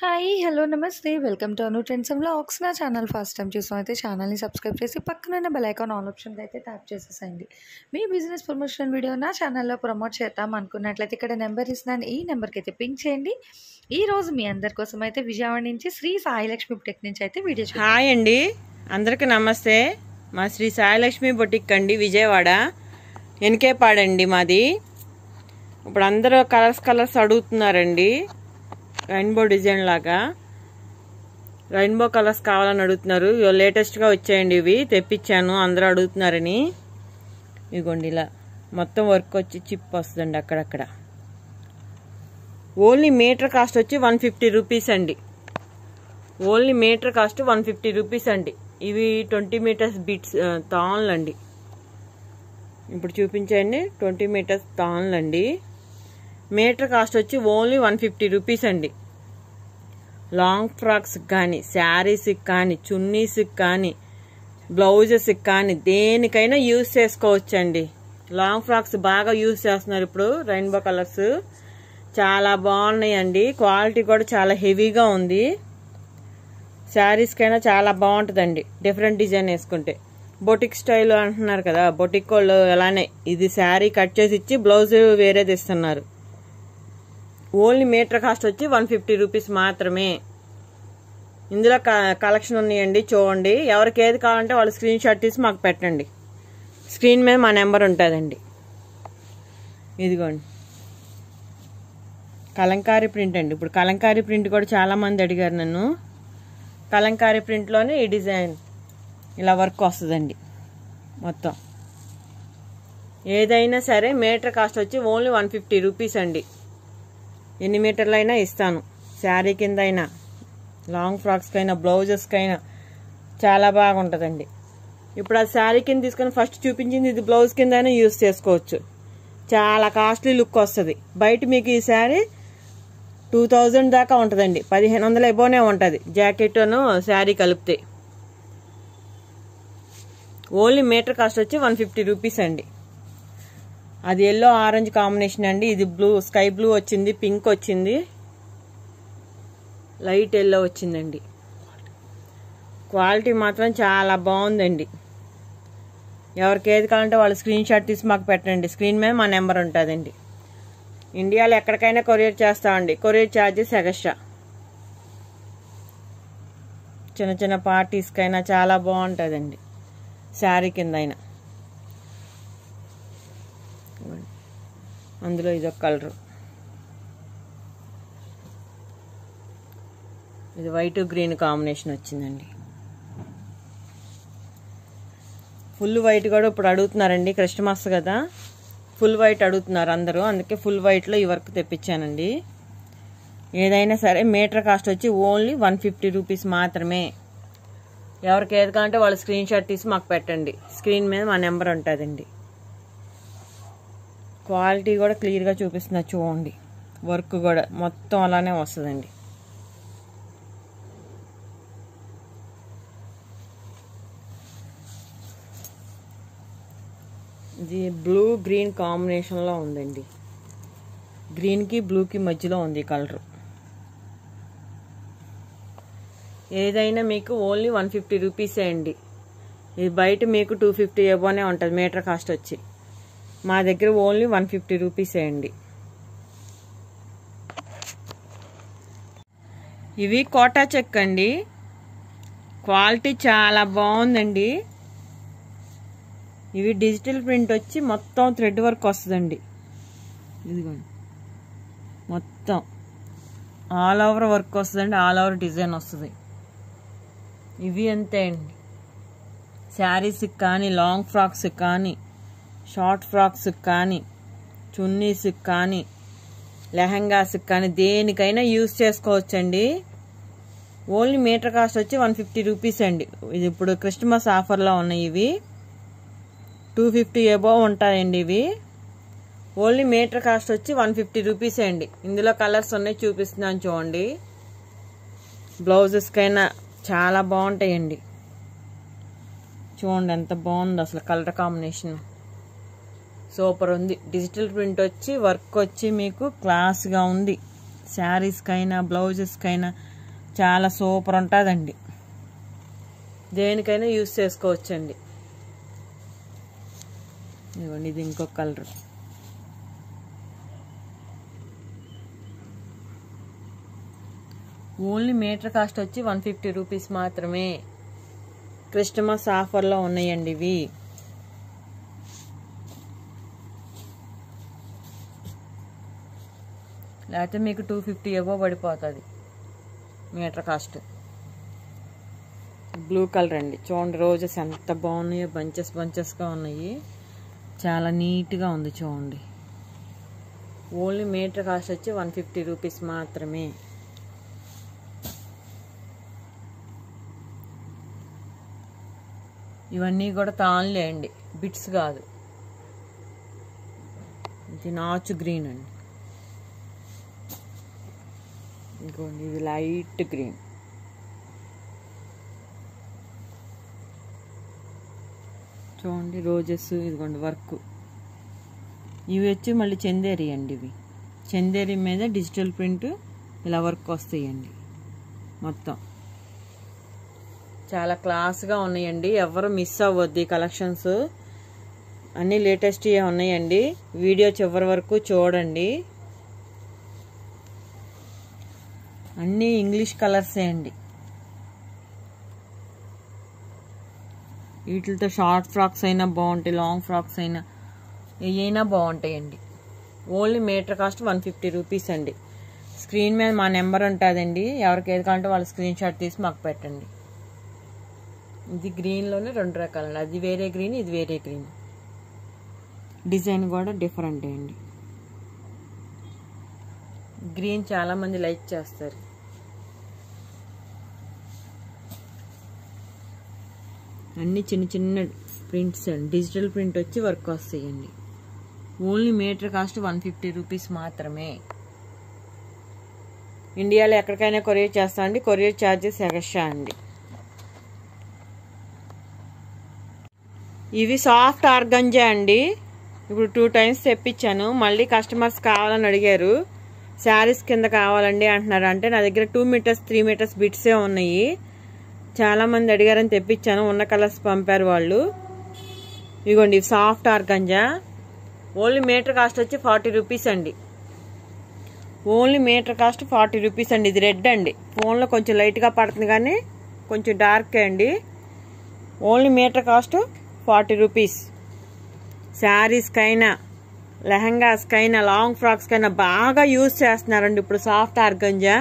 Hi hello నమస్తే welcome to Anu trends vlogs నా channel first time చూసాం అయితే ఛానల్ని సబ్స్క్రైబ్ చేసి పక్కన బెల్ ఐకాన్ ఆల్ ఆప్షన్కి అయితే ట్యాప్ చేసేసండి మీ బిజినెస్ ప్రమోషన్ వీడియో నా ఛానల్లో ప్రమోట్ చేద్దాం అనుకున్నట్లయితే ఇక్కడ నెంబర్ ఇస్తున్నాను ఈ నెంబర్కి అయితే పింక్ చేయండి ఈ రోజు మీ అందరి కోసం అయితే విజయవాడ నుంచి శ్రీ సాయిలక్ష్మి టెక్ నుంచి అయితే వీడియో చూద్దాం. హాయ్ అండి అందరికీ నమస్తే మా శ్రీ సాయిలక్ష్మి బొటిక్ అండి విజయవాడ ఎనకేపాడండి మాది ఇప్పుడు అందరూ కలర్స్ కలర్స్ అడుగుతున్నారండి రెయిన్బో డిజైన్ లాగా రెయిన్బో కలర్స్ కావాలని అడుగుతున్నారు ఇవి లేటెస్ట్గా వచ్చాయండి ఇవి తెప్పించాను అందరూ అడుగుతున్నారని ఇదిగోండి ఇలా మొత్తం వర్క్ వచ్చి చిప్ వస్తుందండి అక్కడక్కడ ఓన్లీ మీటర్ కాస్ట్ వచ్చి వన్ ఫిఫ్టీ రూపీస్ అండి only metre cost one fifty rupees అండి ఇవి ట్వంటీ మీటర్స్ బిట్స్ తాన్లు అండి ఇప్పుడు చూపించండి ట్వంటీ మీటర్స్ తాన్లు అండి మీటర్ కాస్ట్ వచ్చి ఓన్లీ వన్ ఫిఫ్టీ రూపీస్ అండి లాంగ్ ఫ్రాక్స్కి కానీ శారీస్కి కానీ చున్నీస్కి కానీ బ్లౌజెస్కి కానీ దేనికైనా యూజ్ చేసుకోవచ్చండి లాంగ్ ఫ్రాక్స్ బాగా యూజ్ చేస్తున్నారు ఇప్పుడు రెయిన్బో కలర్స్ చాలా బాగున్నాయండి క్వాలిటీ కూడా చాలా హెవీగా ఉంది శారీస్కైనా చాలా బాగుంటుందండి డిఫరెంట్ డిజైన్ వేసుకుంటే బొటిక్ స్టైల్ అంటున్నారు కదా బొటిక్ వాళ్ళు అలానే ఇది శారీ కట్ చేసి ఇచ్చి బ్లౌజ్ వేరేది ఇస్తున్నారు ఓన్లీ మీటర్ కాస్ట్ వచ్చి వన్ ఫిఫ్టీ రూపీస్ మాత్రమే ఇందులో కలెక్షన్ ఉన్నాయండి చూడండి ఎవరికి ఏది కావాలంటే వాళ్ళు స్క్రీన్ షాట్ తీసి మాకు పెట్టండి స్క్రీన్ మీద మా నెంబర్ ఉంటుందండి ఇదిగోండి కలంకారీ ప్రింట్ అండి ఇప్పుడు కలంకారీ ప్రింట్ కూడా చాలా మంది అడిగారు నన్ను కలంకారీ ప్రింట్లోనే ఈ డిజైన్ ఇలా వర్క్ వస్తుందండి మొత్తం ఏదైనా సరే మీటర్ కాస్ట్ వచ్చి ఓన్లీ వన్ ఫిఫ్టీ రూపీస్ అండి ఎన్ని మీటర్లు అయినా ఇస్తాను శారీ కింద అయినా లాంగ్ ఫ్రాక్స్కైనా బ్లౌజెస్కైనా చాలా బాగుంటుందండి ఇప్పుడు ఆ శారీ కింద తీసుకొని ఫస్ట్ చూపించింది ఇది బ్లౌజ్ కింద అయినా యూస్ చేసుకోవచ్చు చాలా కాస్ట్లీ లుక్ వస్తుంది బయట మీకు ఈ శారీ టూ థౌజండ్ దాకా ఉంటుందండి పదిహేను వందల ఎబోనే ఉంటుంది జాకెట్ శారీ కలిపితే ఓన్లీ మీటర్ కాస్ట్ వచ్చి వన్ ఫిఫ్టీ రూపీస్ అండి అది ఎల్లో ఆరెంజ్ కాంబినేషన్ అండి ఇది బ్లూ స్కై బ్లూ వచ్చింది పింక్ వచ్చింది లైట్ ఎల్లో వచ్చిందండి క్వాలిటీ మాత్రం చాలా బాగుందండి ఎవరికి ఏది కావాలంటే వాళ్ళు స్క్రీన్ షాట్ తీసి మాకు పెట్టండి స్క్రీన్ మీద మా నెంబర్ ఉంటుందండి ఇండియాలో ఎక్కడికైనా కొరియర్ చేస్తామండి కొరియర్ ఛార్జెస్ ఎగస్ట్రా చిన్న చిన్న పార్టీస్కైనా చాలా బాగుంటుందండి శారీ కింద అయినా అందులో ఇదొక కలరు ఇది వైట్ గ్రీన్ కాంబినేషన్ వచ్చిందండి ఫుల్ వైట్ కూడా ఇప్పుడు అడుగుతున్నారండి క్రిస్టమస్ కదా ఫుల్ వైట్ అడుగుతున్నారు అందరూ అందుకే ఫుల్ వైట్లో ఈ వర్క్ తెప్పించానండి ఏదైనా సరే మీటర్ కాస్ట్ వచ్చి ఓన్లీ వన్ ఫిఫ్టీ రూపీస్ మాత్రమే ఎవరికి ఏది కావాలంటే వాళ్ళు స్క్రీన్ షాట్ తీసి మాకు పెట్టండి స్క్రీన్ మీద మా నెంబర్ ఉంటుందండి క్వాలిటీ కూడా క్లియర్గా చూపిస్తున్నా చూడండి వర్క్ కూడా మొత్తం అలానే వస్తుందండి ఇది బ్లూ గ్రీన్ కాంబినేషన్లో ఉందండి గ్రీన్కి బ్లూకి మధ్యలో ఉంది కలర్ ఏదైనా మీకు ఓన్లీ వన్ ఫిఫ్టీ రూపీసే అండి ఇది బయట మీకు టూ ఫిఫ్టీ ఎబోనే ఉంటుంది మీటర్ కాస్ట్ వచ్చి మా దగ్గర ఓన్లీ వన్ ఫిఫ్టీ రూపీసే అండి ఇవి కోటా చెక్ అండి క్వాలిటీ చాలా బాగుందండి ఇవి డిజిటల్ ప్రింట్ వచ్చి మొత్తం థ్రెడ్ వర్క్ వస్తుందండి ఇదిగోండి మొత్తం ఆల్ ఓవర్ వర్క్ వస్తుందండి ఆల్ ఓవర్ డిజైన్ వస్తుంది ఇవి అంతే అండి శారీస్కి కానీ లాంగ్ ఫ్రాక్స్కి కానీ షార్ట్ ఫ్రాక్స్కి కానీ చున్నీస్కి కానీ లెహంగాస్కి కానీ దేనికైనా యూస్ చేసుకోవచ్చండి ఓన్లీ మీటర్ కాస్ట్ వచ్చి వన్ ఫిఫ్టీ రూపీస్ అండి ఇది ఇప్పుడు క్రిస్మస్ ఆఫర్లో ఉన్నాయి ఇవి టూ ఫిఫ్టీ ఎబోవ్ ఉంటాయండి ఇవి ఓన్లీ మీటర్ కాస్ట్ వచ్చి వన్ ఫిఫ్టీ రూపీస్ అండి ఇందులో కలర్స్ ఉన్నాయి చూపిస్తున్నాను చూడండి బ్లౌజెస్కైనా చాలా బాగుంటాయండి చూడండి ఎంత బాగుంది అసలు కలర్ కాంబినేషన్ సూపర్ ఉంది డిజిటల్ ప్రింట్ వచ్చి వర్క్ వచ్చి మీకు క్లాస్గా ఉంది శారీస్కైనా బ్లౌజెస్కైనా చాలా సూపర్ ఉంటుందండి దేనికైనా యూస్ చేసుకోవచ్చండి ఇదిగోండి ఇది ఇంకొక కలర్ ఓన్లీ మీటర్ కాస్ట్ వచ్చి వన్ ఫిఫ్టీ రూపీస్ మాత్రమే క్రిస్టమస్ ఆఫర్లో ఉన్నాయండి ఇవి లేకపోతే మీకు టూ ఫిఫ్టీ ఎబో పడిపోతుంది మీటర్ కాస్ట్ బ్లూ కలర్ అండి చూడండి రోజెస్ ఎంత బాగున్నాయో బంచెస్ బంచెస్గా ఉన్నాయి చాలా నీట్గా ఉంది చూడండి ఓన్లీ మీటర్ కాస్ట్ వచ్చి వన్ ఫిఫ్టీ రూపీస్ మాత్రమే ఇవన్నీ కూడా తాన్లే అండి బిట్స్ కాదు ఇది నాచు గ్రీన్ అండి ఇంకోండి ఇది లైట్ గ్రీన్ చూడండి రోజెస్ ఇదిగోండి వర్క్ ఇవి వచ్చి మళ్ళీ చందేరి అండి ఇవి చందేరి మీద డిజిటల్ ప్రింట్ ఇలా వర్క్ వస్తాయండి మొత్తం చాలా క్లాస్గా ఉన్నాయండి ఎవరు మిస్ అవ్వద్దు ఈ కలెక్షన్స్ అన్నీ లేటెస్ట్ ఉన్నాయండి వీడియో చివరి వరకు చూడండి అన్నీ ఇంగ్లీష్ కలర్సే అండి వీటితో షార్ట్ ఫ్రాక్స్ అయినా బాగుంటాయి లాంగ్ ఫ్రాక్స్ అయినా ఏవైనా బాగుంటాయండి only metre cost one fifty rupees అండి స్క్రీన్ మీద మా నెంబర్ ఉంటుందండి ఎవరికి ఏది కావాలంటే వాళ్ళు స్క్రీన్ షాట్ తీసి మాకు పెట్టండి ఇది గ్రీన్లోనే రెండు రకాలండి అది వేరే గ్రీన్ ఇది వేరే గ్రీన్ డిజైన్ కూడా డిఫరెంట్ అండి గ్రీన్ చాలా మంది లైక్ చేస్తారు అన్ని చిన్న చిన్న ప్రింట్స్ అండి డిజిటల్ ప్రింట్ వచ్చి వర్క్ వస్తాయండి only metre cost one fifty rupees మాత్రమే ఇండియాలో ఎక్కడికైనా కొరియర్ చేస్తా అండి కొరియర్ ఛార్జెస్ ఎగస్ట్రా అండి ఇవి సాఫ్ట్ ఆర్గంజా అండి ఇప్పుడు టూ టైమ్స్ తెప్పించాను మళ్ళీ కస్టమర్స్ కావాలని అడిగారు శారీస్ కింద కావాలండి అంటున్నారు అంటే నా దగ్గర టూ మీటర్స్ త్రీ మీటర్స్ బిట్సే ఉన్నాయి చాలామంది అడిగారని తెప్పించాను ఉన్న కలర్స్ పంపారు వాళ్ళు ఇదిగోండి soft organza only metre cost వచ్చి ఫార్టీ రూపీస్ అండి only metre cost forty rupees అండి ఇది రెడ్ అండి ఫోన్లో కొంచెం లైట్గా పడుతుంది కానీ కొంచెం డార్క్ అండి only metre cost forty rupees శారీస్కైనా లెహంగాస్కైనా లాంగ్ ఫ్రాక్స్కైనా బాగా యూజ్ చేస్తున్నారండి ఇప్పుడు సాఫ్ట్ ఆర్గంజా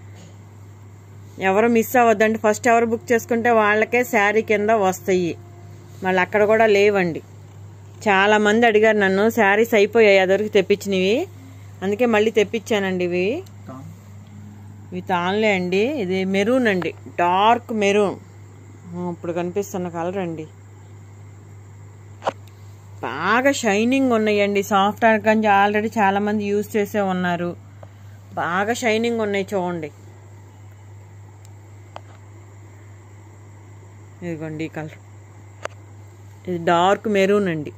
ఎవరు మిస్ అవ్వద్దండి ఫస్ట్ ఎవరు బుక్ చేసుకుంటే వాళ్ళకే శారీ కింద వస్తాయి మళ్ళీ అక్కడ కూడా లేవండి చాలా మంది అడిగారు నన్ను శారీస్ అయిపోయాయి అదొరికి తెప్పించినవి అందుకే మళ్ళీ తెప్పించానండి ఇవి ఇవి తాన్లే అండి ఇది మెరూన్ అండి డార్క్ మెరూన్ ఇప్పుడు కనిపిస్తున్న కలర్ అండి బాగా షైనింగ్ ఉన్నాయండి సాఫ్ట్ ఆర్గంజ ఆల్రెడీ చాలా మంది యూజ్ చేసే ఉన్నారు బాగా షైనింగ్ ఉన్నాయి చూడండి ఇదిగోండి ఈ కలర్ ఇది డార్క్ మెరూన్ అండి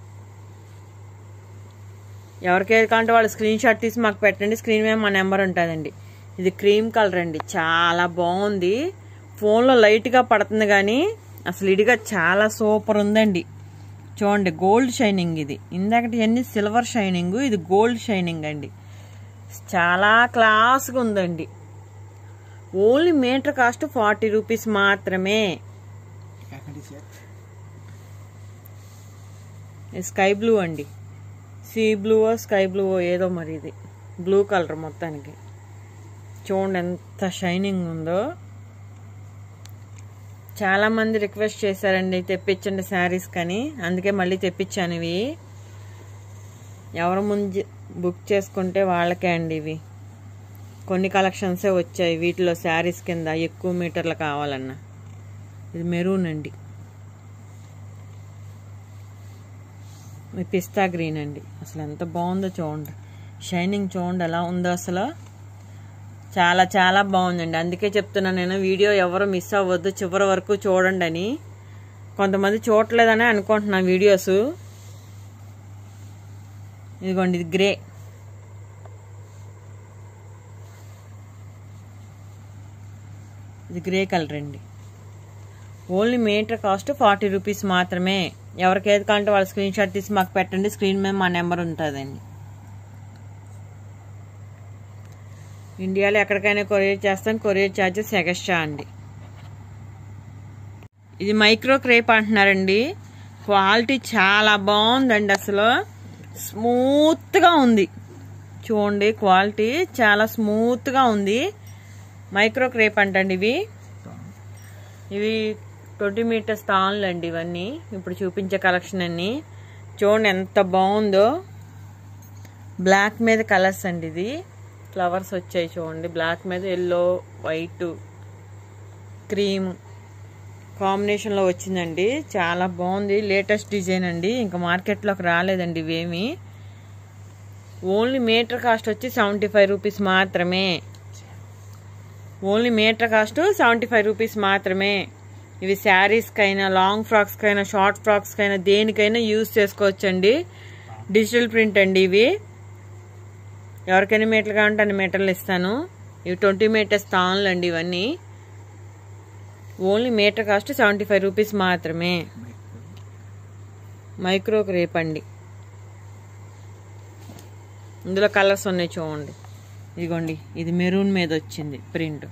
ఎవరికైతే కావాలంటే వాళ్ళు స్క్రీన్ షాట్ తీసి మాకు పెట్టండి స్క్రీన్ మీద మా నెంబర్ ఉంటుందండి ఇది క్రీమ్ కలర్ అండి చాలా బాగుంది ఫోన్లో లైట్గా పడుతుంది కానీ అసలు ఇడిగా చాలా సూపర్ ఉందండి చూడండి గోల్డ్ షైనింగ్ ఇది ఇందాకటి అన్ని సిల్వర్ షైనింగ్ ఇది గోల్డ్ షైనింగ్ అండి చాలా క్లాస్గా ఉందండి only metre cost forty rupees మాత్రమే స్కై బ్లూ అండి సీ బ్లూ స్కై బ్లూ ఏదో మరి ఇది బ్లూ కలర్ మొత్తానికి చూడండి ఎంత షైనింగ్ ఉందో చాలా మంది రిక్వెస్ట్ చేశారండి తెప్పించండి శారీస్ కానీ అందుకే మళ్ళీ తెప్పించాను ఇవి ఎవరు ముందు బుక్ చేసుకుంటే వాళ్ళకే అండి ఇవి కొన్ని కలెక్షన్సే వచ్చాయి వీటిలో శారీస్ కింద ఎక్కువ మీటర్లు కావాలన్నా ఇది మెరూన్ అండి పిస్తా గ్రీన్ అండి అసలు ఎంత బాగుందో చూడండి షైనింగ్ చూడండి ఎలా ఉందో అసలు చాలా చాలా బాగుందండి అందుకే చెప్తున్నాను నేను వీడియో ఎవరు మిస్ అవ్వద్దు చివరి వరకు చూడండి అని కొంతమంది చూడలేదని అనుకుంటున్నాను వీడియోస్ ఇదిగోండి ఇది గ్రే ఇది గ్రే కలర్ అండి only metre cost forty rupees మాత్రమే ఎవరికి ఏది కావాలంటే వాళ్ళ స్క్రీన్ షాట్ తీసి మాకు పెట్టండి స్క్రీన్ మీద మా నెంబర్ ఉంటుందండి ఇండియాలో ఎక్కడికైనా కొరియర్ చేస్తాం కొరియర్ ఛార్జెస్ ఎగస్ట్రా అండి ఇది మైక్రో క్రేప్ అంటున్నారండి క్వాలిటీ చాలా బాగుందండి అసలు స్మూత్గా ఉంది చూడండి క్వాలిటీ చాలా స్మూత్గా ఉంది మైక్రో క్రేప్ అంటండి ఇవి ఇవి ట్వంటీ మీటర్స్ తాన్లు అండి ఇవన్నీ ఇప్పుడు చూపించే కలెక్షన్ అన్ని చూడండి ఎంత బాగుందో బ్లాక్ మీద కలర్స్ అండి ఇది ఫ్లవర్స్ వచ్చాయి చూడండి బ్లాక్ మీద ఎల్లో వైట్ క్రీమ్ కాంబినేషన్లో వచ్చిందండి చాలా బాగుంది లేటెస్ట్ డిజైన్ అండి ఇంకా మార్కెట్లోకి రాలేదండి ఇవేమి ఓన్లీ మీటర్ కాస్ట్ వచ్చి సెవెంటీ ఫైవ్ రూపీస్ మాత్రమే only metre cost seventy five rupees మాత్రమే ఇవి శారీస్కైనా లాంగ్ ఫ్రాక్స్కైనా షార్ట్ ఫ్రాక్స్కైనా దేనికైనా యూజ్ చేసుకోవచ్చండి డిజిటల్ ప్రింట్ అండి ఇవి ఎవరికైనా మీటర్లు కావాలంటే అన్ని మీటర్లు ఇస్తాను ఇవి ట్వంటీ మీటర్స్ తాన్లు అండి ఇవన్నీ only metre cost seventy five rupees మాత్రమే మైక్రో క్రేప్ అండి ఇందులో కలర్స్ ఉన్నాయి చూడండి ఇదిగోండి ఇది మెరూన్ మీద వచ్చింది ప్రింట్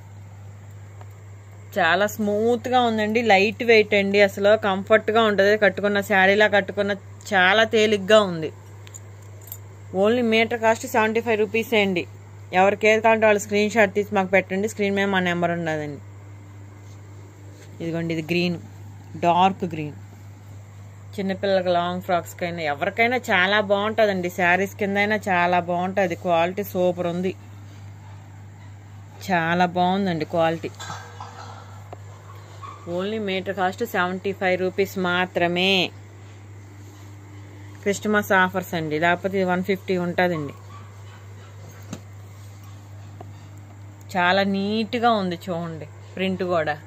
చాలా స్మూత్గా ఉందండి లైట్ వెయిట్ అండి అసలు కంఫర్ట్గా ఉంటుంది కట్టుకున్న శారీలా కట్టుకున్న చాలా తేలిగ్గా ఉంది only metre cost seventy five రూపీసే అండి ఎవరికి ఏది కావాలంటే వాళ్ళు స్క్రీన్ షాట్ తీసి మాకు పెట్టండి స్క్రీన్ మీద మా నెంబర్ ఉన్నదండి ఇదిగోండి ఇది గ్రీన్ డార్క్ గ్రీన్ చిన్నపిల్లలకి లాంగ్ ఫ్రాక్స్కైనా ఎవరికైనా చాలా బాగుంటుందండి శారీస్ కింద అయినా చాలా బాగుంటుంది క్వాలిటీ సూపర్ ఉంది చాలా బాగుందండి quality only metre cost seventy five rupees మాత్రమే క్రిస్టమస్ ఆఫర్స్ అండి లేకపోతే ఇది వన్ ఫిఫ్టీ ఉంటుందండి చాలా నీట్గా ఉంది చూడండి ప్రింట్ కూడా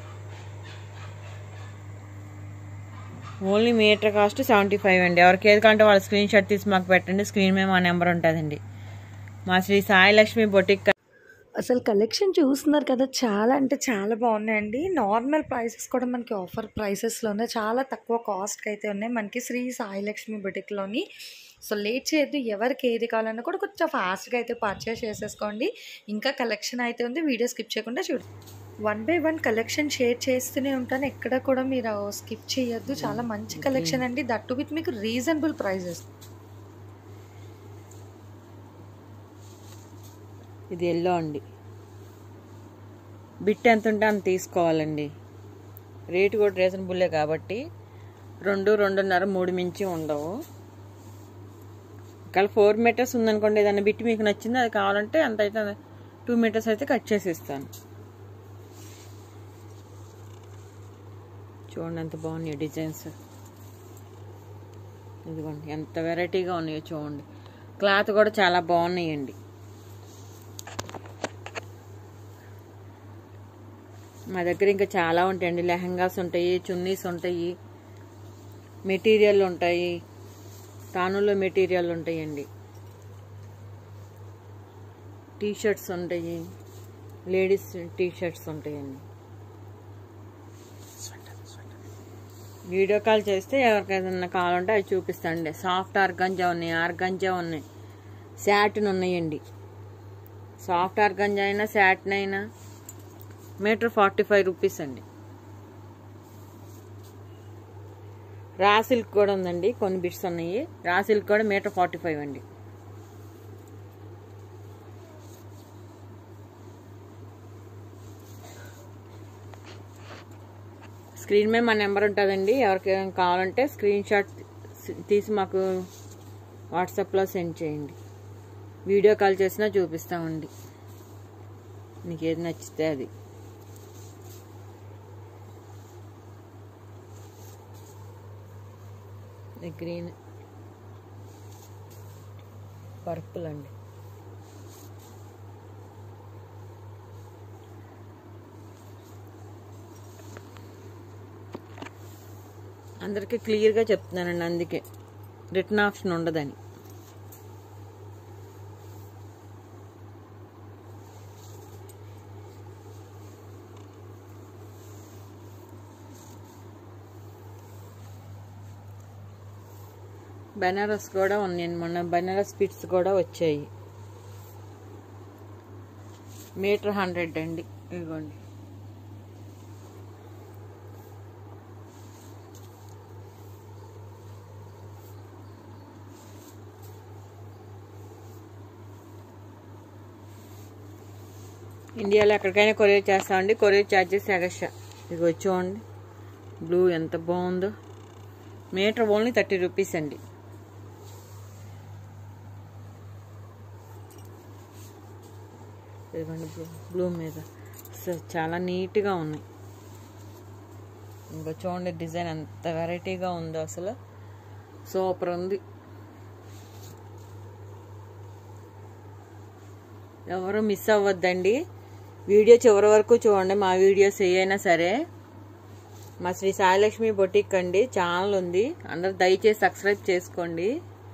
only metre cost seventy five అండి ఎవరికి ఏది కావాలంటే వాళ్ళ స్క్రీన్ షాట్ తీసి మాకు పెట్టండి స్క్రీన్ మీద మా నెంబర్ ఉంటుందండి మా శ్రీ సాయి లక్ష్మి బొటిక్ అసలు కలెక్షన్ చూస్తున్నారు కదా చాలా అంటే చాలా బాగున్నాయండి నార్మల్ ప్రైసెస్ కూడా మనకి ఆఫర్ ప్రైసెస్లోనే చాలా తక్కువ కాస్ట్కి అయితే ఉన్నాయి మనకి శ్రీ సాయి లక్ష్మి బుటిక్లోని సో లేట్ చేయొద్దు ఎవరికి ఏది కావాలన్నా కూడా కొంచెం ఫాస్ట్గా అయితే పర్చేస్ చేసేసుకోండి ఇంకా కలెక్షన్ అయితే ఉంది వీడియో స్కిప్ చేయకుండా చూడండి one by one collection share చేస్తూనే ఉంటాను ఎక్కడ కూడా మీరు స్కిప్ చేయొద్దు చాలా మంచి కలెక్షన్ అండి దట్టు విత్ మీకు రీజనబుల్ ప్రైజెస్ ఇది ఎల్లో అండి బిట్ ఎంత ఉంటే అంత తీసుకోవాలండి రేటు కూడా రీజనబుల్లే కాబట్టి రెండు రెండున్నర మూడు మించి ఉండవు ఒకవేళ ఫోర్ మీటర్స్ ఉందనుకోండి ఏదైనా బిట్ మీకు నచ్చింది అది కావాలంటే అంత అయితే టూ మీటర్స్ అయితే కట్ చేసి ఇస్తాను చూడండి ఎంత బాగున్నాయి డిజైన్స్ ఇదిగోండి ఎంత వెరైటీగా ఉన్నాయో చూడండి క్లాత్ కూడా చాలా బాగున్నాయండి మా దగ్గర ఇంకా చాలా ఉంటాయండి లెహంగాస్ ఉంటాయి చున్నీస్ ఉంటాయి మెటీరియల్ ఉంటాయి తానులో మెటీరియల్ ఉంటాయండి టీ షర్ట్స్ ఉంటాయి లేడీస్ టీ షర్ట్స్ ఉంటాయండి వీడియో కాల్ చేస్తే ఎవరికైనా కావాలంటే అవి చూపిస్తాండి సాఫ్ట్ ఆర్గంజా ఉన్నాయి ఆర్గంజా ఉన్నాయి శాటిన్ ఉన్నాయండి సాఫ్ట్ ఆర్గంజా అయినా శాటిన్ అయినా మీటర్ ఫార్టీ ఫైవ్ రూపీస్ అండి రా సిల్క్ కూడా ఉందండి కొన్ని బిట్స్ ఉన్నాయి రా సిల్క్ కూడా మీటర్ ఫార్టీ ఫైవ్ అండి స్క్రీన్ మీద మా నెంబర్ ఉంటుందండి ఎవరికి కావాలంటే స్క్రీన్ షాట్ తీసి మాకు వాట్సాప్లో సెండ్ చేయండి వీడియో కాల్ చేసినా చూపిస్తామండి మీకు ఏది నచ్చితే అది గ్రీన్ పర్పుల్ అండి అందరికీ క్లియర్గా చెప్తున్నానండి అందుకే రిటర్న్ ఆప్షన్ ఉండదని బెనారస్ కూడా ఉన్నాయి మొన్న బెనారస్ పిట్స్ కూడా వచ్చాయి మీటర్ హండ్రెడ్ అండి ఇదిగోండి ఇండియాలో ఎక్కడికైనా కొరియర్ చేస్తామండి కొరియర్ ఛార్జెస్ ఎగస్ట్రా ఇది చూడండి బ్లూ ఎంత బాగుందో మీటర్ ఓన్లీ థర్టీ రూపీస్ అండి ఇదిగోండి బ్లూ బ్లూ మీద సో చాలా నీట్గా ఉన్నాయి ఇంకా చూడండి డిజైన్ ఎంత వెరైటీగా ఉందో అసలు సూపర్ ఉంది ఎవరు మిస్ అవ్వద్దండి వీడియో చివరి వరకు చూడండి మా వీడియోస్ ఏ అయినా సరే మా శ్రీ సాయిలక్ష్మి బొటిక్ అండి ఛానల్ ఉంది అందరు దయచేసి సబ్స్క్రైబ్ చేసుకోండి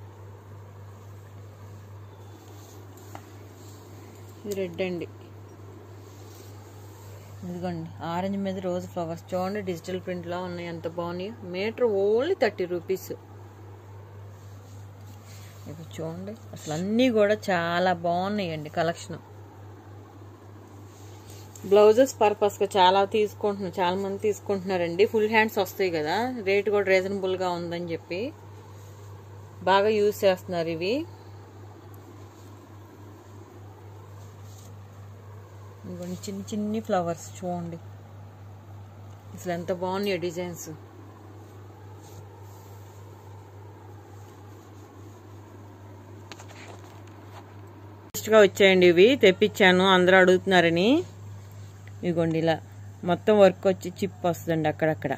ఇది రెడ్ అండి ఇదిగోండి ఆరెంజ్ మీద రోజ్ ఫ్లవర్స్ చూడండి డిజిటల్ ప్రింట్లో ఉన్నాయి ఎంత బాగున్నాయి మీటర్ ఓన్లీ థర్టీ రూపీస్ ఇక చూడండి అసలు అన్నీ కూడా చాలా బాగున్నాయండి కలెక్షన్ బ్లౌజెస్ పర్పస్గా చాలా తీసుకుంటున్నారు చాలా మంది తీసుకుంటున్నారండి ఫుల్ హ్యాండ్స్ వస్తాయి కదా రేట్ కూడా రీజనబుల్గా ఉందని చెప్పి బాగా యూజ్ చేస్తున్నారు ఇవి ఇవన్నీ చిన్ని చిన్ని ఫ్లవర్స్ చూడండి అసలు ఎంత బాగున్నాయో డిజైన్స్ గా వచ్చాయండి ఇవి తెప్పించాను అందరూ అడుగుతున్నారని ఇదిగోండి ఇలా మొత్తం వర్క్ వచ్చి చిప్ వస్తుందండి అక్కడక్కడ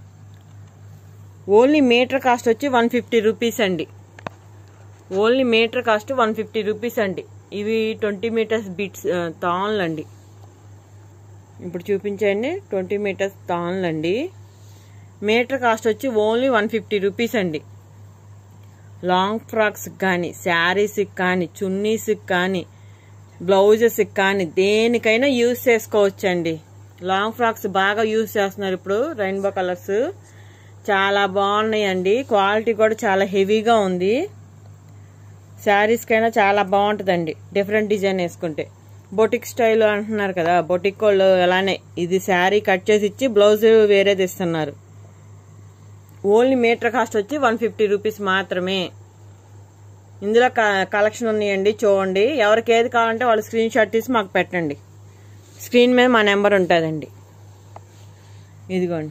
ఓన్లీ మీటర్ కాస్ట్ వచ్చి వన్ ఫిఫ్టీ రూపీస్ అండి only metre cost one fifty rupees అండి ఇవి ట్వంటీ మీటర్స్ బిట్స్ తాన్లు అండి ఇప్పుడు చూపించండి ట్వంటీ మీటర్స్ తాన్లు అండి మీటర్ కాస్ట్ వచ్చి ఓన్లీ వన్ ఫిఫ్టీ రూపీస్ అండి లాంగ్ ఫ్రాక్స్ కానీ శారీస్కి కానీ చున్నీస్కి కానీ బ్లౌజెస్కి కానీ దేనికైనా యూజ్ చేసుకోవచ్చండి లాంగ్ ఫ్రాక్స్ బాగా యూజ్ చేస్తున్నారు ఇప్పుడు రెయిన్బో కలర్స్ చాలా బాగున్నాయండి క్వాలిటీ కూడా చాలా హెవీగా ఉంది శారీస్కైనా చాలా బాగుంటుందండి డిఫరెంట్ డిజైన్ వేసుకుంటే బొటిక్ స్టైల్ అంటున్నారు కదా బొటిక్ వాళ్ళు అలానే ఇది శారీ కట్ చేసి ఇచ్చి బ్లౌజ్ వేరేది ఇస్తున్నారు ఓన్లీ మీటర్ కాస్ట్ వచ్చి వన్ ఫిఫ్టీ రూపీస్ మాత్రమే ఇందులో కలెక్షన్ ఉన్నాయండి చూడండి ఎవరికి ఏది కావాలంటే వాళ్ళు స్క్రీన్ షాట్ తీసి మాకు పెట్టండి స్క్రీన్ మీద మా నెంబర్ ఉంటుందండి ఇదిగోండి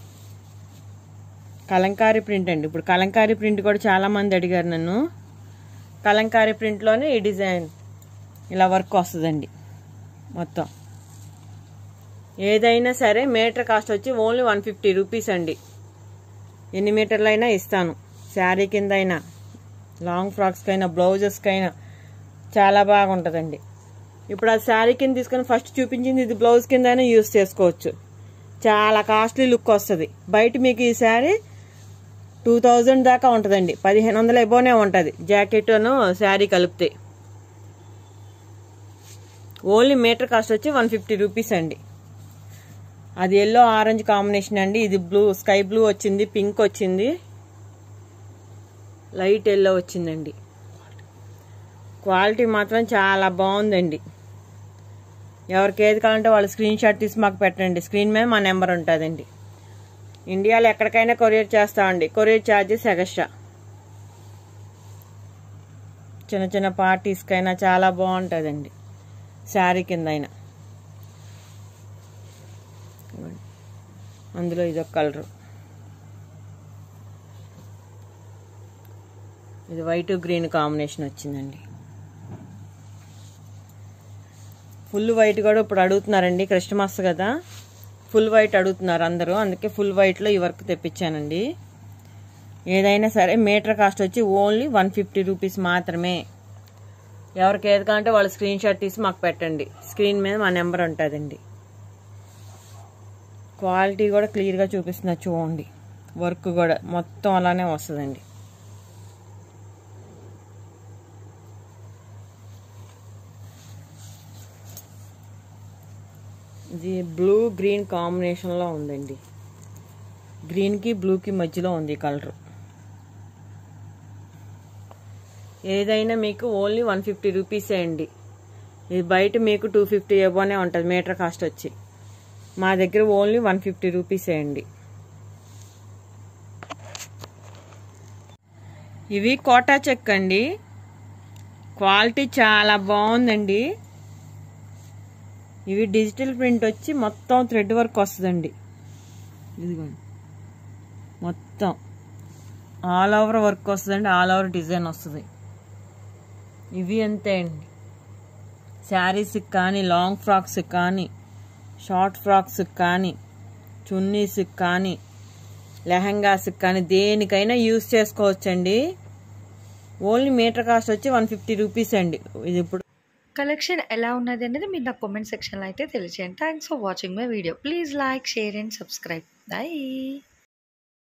కలంకారీ ప్రింట్ అండి ఇప్పుడు కలంకారీ ప్రింట్ కూడా చాలా మంది అడిగారు నన్ను కలంకారీ ప్రింట్లోనే ఈ డిజైన్ ఇలా వర్క్ వస్తుందండి మొత్తం ఏదైనా సరే మీటర్ కాస్ట్ వచ్చి ఓన్లీ వన్ ఫిఫ్టీ రూపీస్ అండి ఎన్ని మీటర్లు అయినా ఇస్తాను శారీ కింద అయినా లాంగ్ ఫ్రాక్స్కైనా బ్లౌజెస్కైనా చాలా బాగుంటుందండి ఇప్పుడు ఆ శారీ కింద తీసుకొని ఫస్ట్ చూపించింది ఇది బ్లౌజ్ కింద అయినా యూస్ చేసుకోవచ్చు చాలా కాస్ట్లీ లుక్ వస్తుంది బయట మీకు ఈ శారీ టూ థౌజండ్ దాకా ఉంటుందండి పదిహేను వందల ఎబోనే ఉంటుంది జాకెట్ను శారీ కలిపితే ఓన్లీ మీటర్ కాస్ట్ వచ్చి వన్ ఫిఫ్టీ రూపీస్ అండి అది ఎల్లో ఆరెంజ్ కాంబినేషన్ అండి ఇది బ్లూ స్కై బ్లూ వచ్చింది పింక్ వచ్చింది లైట్ ఎల్లో వచ్చిందండి క్వాలిటీ మాత్రం చాలా బాగుందండి ఎవరికి ఏది కావాలంటే వాళ్ళు స్క్రీన్ షాట్ తీసి మాకు పెట్టండి స్క్రీన్ మీద మా నెంబర్ ఉంటుందండి ఇండియాలో ఎక్కడికైనా కొరియర్ చేస్తామండి కొరియర్ ఛార్జెస్ ఎగస్ట్రా చిన్న చిన్న పార్టీస్కైనా చాలా బాగుంటుందండి శారీ కింద అయినా అందులో ఇదొక కలరు ఇది వైట్ గ్రీన్ కాంబినేషన్ వచ్చిందండి ఫుల్ వైట్ కూడా ఇప్పుడు అడుగుతున్నారండి క్రిస్టమస్ కదా ఫుల్ వైట్ అడుగుతున్నారు అందరూ అందుకే ఫుల్ వైట్లో ఈ వర్క్ తెప్పించానండి ఏదైనా సరే మీటర్ కాస్ట్ వచ్చి ఓన్లీ వన్ ఫిఫ్టీ రూపీస్ మాత్రమే ఎవరికి ఏది కావాలంటే వాళ్ళు స్క్రీన్ షాట్ తీసి మాకు పెట్టండి స్క్రీన్ మీద మా నెంబర్ ఉంటుందండి క్వాలిటీ కూడా క్లియర్గా చూపిస్తున్నా చూడండి వర్క్ కూడా మొత్తం అలానే వస్తుందండి ఇది బ్లూ గ్రీన్ కాంబినేషన్లో ఉందండి గ్రీన్కి బ్లూకి మధ్యలో ఉంది కలర్ ఏదైనా మీకు ఓన్లీ వన్ ఫిఫ్టీ రూపీసే అండి ఇది బయట మీకు టూ ఫిఫ్టీ ఇవ్వనే ఉంటుంది మీటర్ కాస్ట్ వచ్చి మా దగ్గర ఓన్లీ వన్ ఫిఫ్టీ రూపీసే అండి ఇవి కోటా చెక్ అండి క్వాలిటీ చాలా బాగుందండి ఇవి డిజిటల్ ప్రింట్ వచ్చి మొత్తం థ్రెడ్ వర్క్ వస్తుందండి ఇదిగోండి మొత్తం ఆల్ ఓవర్ వర్క్ వస్తుందండి ఆల్ ఓవర్ డిజైన్ వస్తుంది ఇవి అంతే అండి శారీస్కి కానీ లాంగ్ ఫ్రాక్స్కి కానీ షార్ట్ ఫ్రాక్స్కి కానీ చున్నీస్కి కానీ లెహంగాస్కి కానీ దేనికైనా యూస్ చేసుకోవచ్చండి ఓన్లీ మీటర్ కాస్ట్ వచ్చి వన్ ఫిఫ్టీ రూపీస్ అండి ఇది ఇప్పుడు కలెక్షన్ ఎలా ఉన్నది అనేది మీరు నాకు కామెంట్ సెక్షన్లో అయితే తెలియచేయండి thanks for watching my video please like share and subscribe bye